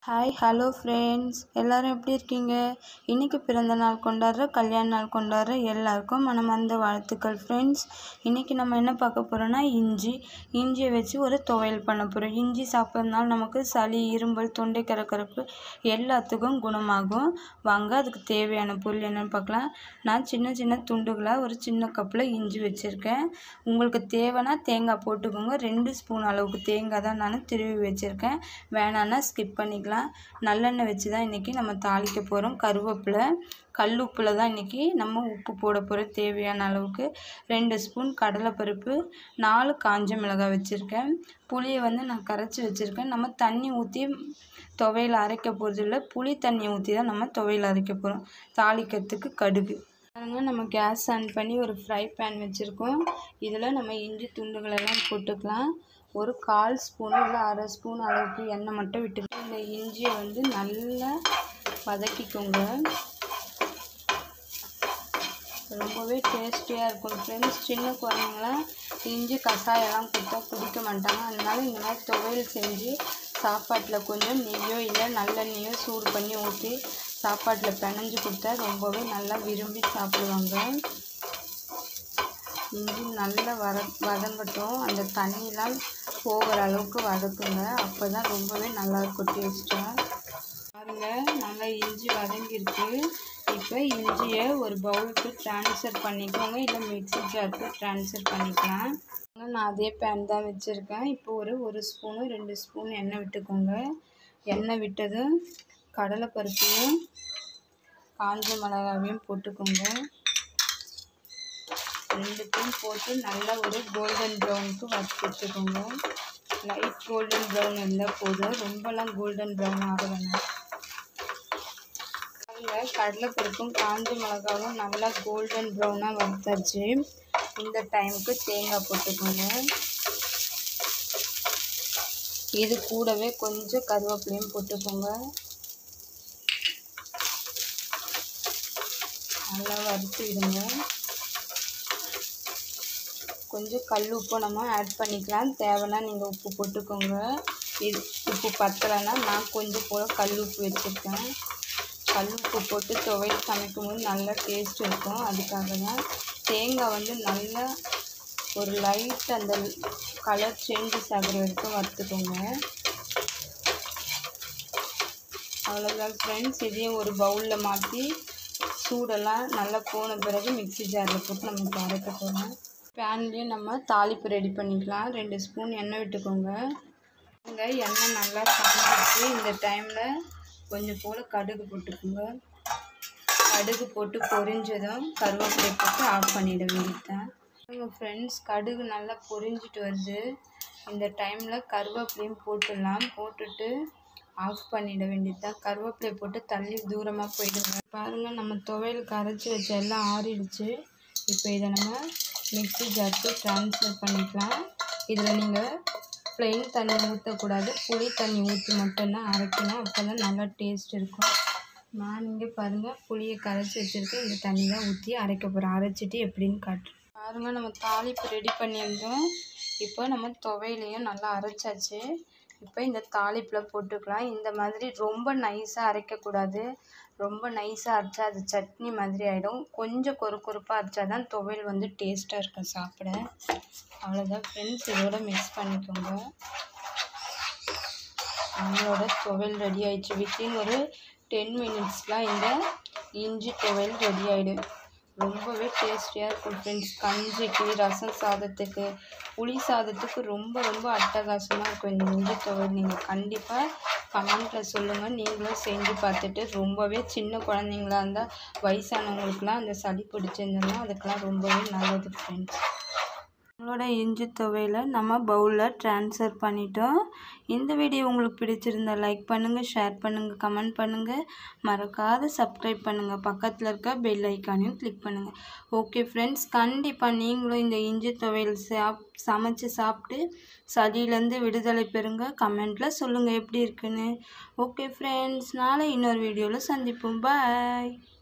hi hello friends எல்லாரும் எப்படி இருக்கீங்க இன்றைக்கி பிறந்த நாள் கொண்டாடுற கல்யாண நாள் கொண்டாடுற எல்லாருக்கும் மனமார்ந்த வாழ்த்துக்கள் ஃப்ரெண்ட்ஸ் இன்றைக்கி நம்ம என்ன பார்க்க போகிறோன்னா இஞ்சி இஞ்சியை வச்சு ஒரு துவையல் பண்ண போகிறோம் இஞ்சி சாப்பிட்றதுனால நமக்கு சளி இரும்பல் தொண்டை கரக்கரப்பு எல்லாத்துக்கும் குணமாகும் வாங்க அதுக்கு தேவையான பொருள் என்னென்னு பார்க்கலாம் நான் சின்ன சின்ன துண்டுகளாக ஒரு சின்ன கப்பில் இஞ்சி வச்சுருக்கேன் உங்களுக்கு தேவைன்னா தேங்காய் போட்டுக்கோங்க ரெண்டு ஸ்பூன் அளவுக்கு தேங்காய் தான் நான் திருவி வச்சுருக்கேன் வேணான்னா ஸ்கிப் பண்ணிக்கலாம் நல்லெண்ணெய் வச்சு தான் இன்றைக்கி நம்ம தாளிக்க போகிறோம் கருவேப்பிலை கல் உப்பில் தான் இன்றைக்கி நம்ம உப்பு போட போகிறோம் தேவையான அளவுக்கு ரெண்டு ஸ்பூன் கடலைப்பருப்பு நாலு காஞ்ச மிளகாய் வச்சுருக்கேன் புளியை வந்து நான் கரைச்சி வச்சுருக்கேன் நம்ம தண்ணி ஊற்றி துவையல் அரைக்க போகிறது இல்லை புளி தண்ணி ஊற்றி தான் நம்ம துவையல் அரைக்க போகிறோம் தாளிக்கிறதுக்கு கடுகு பாருங்க நம்ம கேஸ் ஆன் பண்ணி ஒரு ஃப்ரை பேன் வச்சுருக்கோம் இதில் நம்ம இஞ்சி துண்டுகளெல்லாம் போட்டுக்கலாம் ஒரு கால் ஸ்பூன் இல்லை அரை ஸ்பூன் அளவுக்கு எண்ணெய் மட்டும் விட்டுக்கிட்டு இந்த இஞ்சியை வந்து நல்லா வதக்கிக்கோங்க ரொம்பவே டேஸ்டியாக இருக்கும் ஃப்ரெண்ட்ஸ் சின்ன குழந்தைங்களாம் இஞ்சி கஷாயம்லாம் கொடுத்தா குடிக்க மாட்டாங்க அதனால இந்த மாதிரி துவையல் செஞ்சு சாப்பாட்டில் கொஞ்சம் நெய்யோ இல்லை நல்லெண்ணெயோ சூடு பண்ணி ஊற்றி சாப்பாட்டில் பிணைஞ்சு கொடுத்தா ரொம்பவே நல்லா விரும்பி சாப்பிடுவாங்க இஞ்சி நல்லா வர வதங்கட்டும் அந்த தண்ணியெலாம் போகிற அளவுக்கு வதக்குங்க அப்போ தான் ரொம்பவே நல்லாயிருக்கும் டேஸ்ட்டாக பாருங்கள் நல்லா இஞ்சி வதங்கிருக்கு இப்போ இஞ்சியை ஒரு பவுலுக்கு ட்ரான்ஸ்ஃபர் பண்ணிக்கோங்க இல்லை மிக்ஸி ஜாருக்கு ட்ரான்ஸ்ஃபர் பண்ணிக்கலாம் நான் அதே பேன் தான் வச்சுருக்கேன் இப்போ ஒரு ஒரு ஸ்பூனு ரெண்டு ஸ்பூன் எண்ணெய் விட்டுக்கோங்க எண்ணெய் விட்டதும் கடலைப்பருப்பையும் காஞ்ச மிளகாவையும் போட்டுக்கோங்க ரெண்டுத்தையும் போட்டு நல்லா ஒரு கோல்டன் ப்ரௌனுக்கு வறுத்து வச்சுக்கோங்க லைட் கோல்டன் ப்ரௌன் இருந்தால் போதும் ரொம்பலாம் கோல்டன் ப்ரௌன் ஆக வேணாம் அதில் கடலைப்பருப்பும் காஞ்ச மிளகாவும் நல்லா கோல்டன் ப்ரௌனாக வறுத்தாச்சு இந்த டைமுக்கு தேங்காய் போட்டுக்கோங்க இது கூடவே கொஞ்சம் கருவேப்பிலையும் போட்டுக்கோங்க நல்லா வறுத்து விடுங்க கொஞ்சம் கல் உப்பு நம்ம ஆட் பண்ணிக்கலாம் தேவைன்னா நீங்கள் உப்பு போட்டுக்கோங்க இது உப்பு பத்தலைன்னா நான் கொஞ்சம் போல கல் உப்பு வச்சுருக்கேன் கல் உப்பு போட்டு துவையல் சமைக்கும் போது நல்லா டேஸ்ட் இருக்கும் அதுக்காக தான் தேங்காய் வந்து நல்லா ஒரு லைட் அந்த கலர் சேஞ்சஸ் ஆகிற வரைக்கும் வறுத்துக்கோங்க அவ்வளோதான் ஃப்ரெண்ட்ஸ் இதையும் ஒரு பவுலில் மாற்றி சூடெல்லாம் நல்லா போன பிறகு மிக்ஸி ஜாரில் போட்டு நம்ம அரைக்க போகிறோம் பேன்லேயும் நம்ம தாளிப்பு ரெடி பண்ணிக்கலாம் ரெண்டு ஸ்பூன் எண்ணெய் விட்டுக்கோங்க இங்கே எண்ணெய் நல்லா காஞ்சிச்சு இந்த டைமில் கொஞ்சம் போல் கடுகு போட்டுக்கோங்க கடுகு போட்டு பொரிஞ்சதும் கருவேப்பிலை போட்டு ஆஃப் பண்ணிட வேண்டியதுதான் உங்கள் ஃப்ரெண்ட்ஸ் கடுகு நல்லா பொரிஞ்சிட்டு வருது இந்த டைமில் கருவேப்பிலையும் போட்டுடலாம் போட்டுட்டு ஆஃப் பண்ணிட வேண்டியது தான் கருவேப்பிலை போட்டு தள்ளி தூரமாக போயிடுங்க பாருங்கள் நம்ம துவையல் கரைச்சி வச்ச எல்லாம் ஆறிடுச்சு இப்போ இதை நம்ம மிக்ஸி ஜாருக்கு ட்ரான்ஸ்ஃபர் பண்ணிக்கலாம் இதில் நீங்கள் ப்ளெயின் தண்ணி ஊற்றக்கூடாது புளி தண்ணி ஊற்றி மட்டும்தான் அரைக்கணும் அப்போ தான் நல்லா டேஸ்ட் இருக்கும் நான் இங்கே பாருங்கள் புளியை கரைச்சி வச்சுருக்கேன் இந்த தண்ணி தான் ஊற்றி அரைக்க போகிறேன் அரைச்சிட்டு எப்படின்னு காட்டுறேன் பாருங்கள் நம்ம தாளிப்பு ரெடி பண்ணியிருந்தோம் இப்போ நம்ம துவையிலையும் நல்லா அரைச்சாச்சு இப்போ இந்த தாளிப்பில் போட்டுக்கலாம் இந்த மாதிரி ரொம்ப நைஸாக அரைக்கக்கூடாது ரொம்ப நைஸாக அரைச்சா அது சட்னி மாதிரி ஆகிடும் கொஞ்சம் கொறு கொறுப்பாக அரைச்சா தான் துவையல் வந்து டேஸ்ட்டாக இருக்கும் சாப்பிட அவ்வளோதான் ஃப்ரெண்ட்ஸ் இதோட மிக்ஸ் பண்ணிக்கோங்க நம்மளோட துவையல் ரெடி ஆயிடுச்சு வித்தின் ஒரு டென் மினிட்ஸ்லாம் இந்த இஞ்சி துவையல் ரெடி ஆகிடும் ரொம்பவே டேஸ்டியாக இருக்கும் ஃப்ரெண்ட்ஸ் கஞ்சிக்கு ரசம் சாதத்துக்கு புளி சாதத்துக்கு ரொம்ப ரொம்ப அட்டகாசமாக இருக்கும் இந்த இஞ்சி துவையல் நீங்கள் கண்டிப்பாக கமெண்ட்டில் சொல்லுங்கள் நீங்களும் செஞ்சு பார்த்துட்டு ரொம்பவே சின்ன குழந்தைங்களா இருந்தால் வயசானவங்களுக்குலாம் அந்த சளி பிடிச்சிருந்தோம்னா அதுக்கெலாம் ரொம்பவே நல்லது ஃப்ரெண்ட்ஸ் நம்மளோட இஞ்சி துவையில் நம்ம பவுலில் ட்ரான்ஸ்ஃபர் பண்ணிட்டோம் இந்த வீடியோ உங்களுக்கு பிடிச்சிருந்தா லைக் பண்ணுங்கள் ஷேர் பண்ணுங்கள் கமெண்ட் பண்ணுங்கள் மறக்காத சப்ஸ்கிரைப் பண்ணுங்கள் பக்கத்தில் இருக்க பெல் ஐக்கானையும் கிளிக் பண்ணுங்கள் ஓகே ஃப்ரெண்ட்ஸ் கண்டிப்பாக நீங்களும் இந்த இஞ்சி துவையல் சாப் சமைச்சு சாப்பிட்டு சளியிலேருந்து விடுதலை பெறுங்க கமெண்ட்டில் சொல்லுங்கள் எப்படி இருக்குன்னு ஓகே ஃப்ரெண்ட்ஸ் நாளை இன்னொரு வீடியோவில் சந்திப்போம் பாய்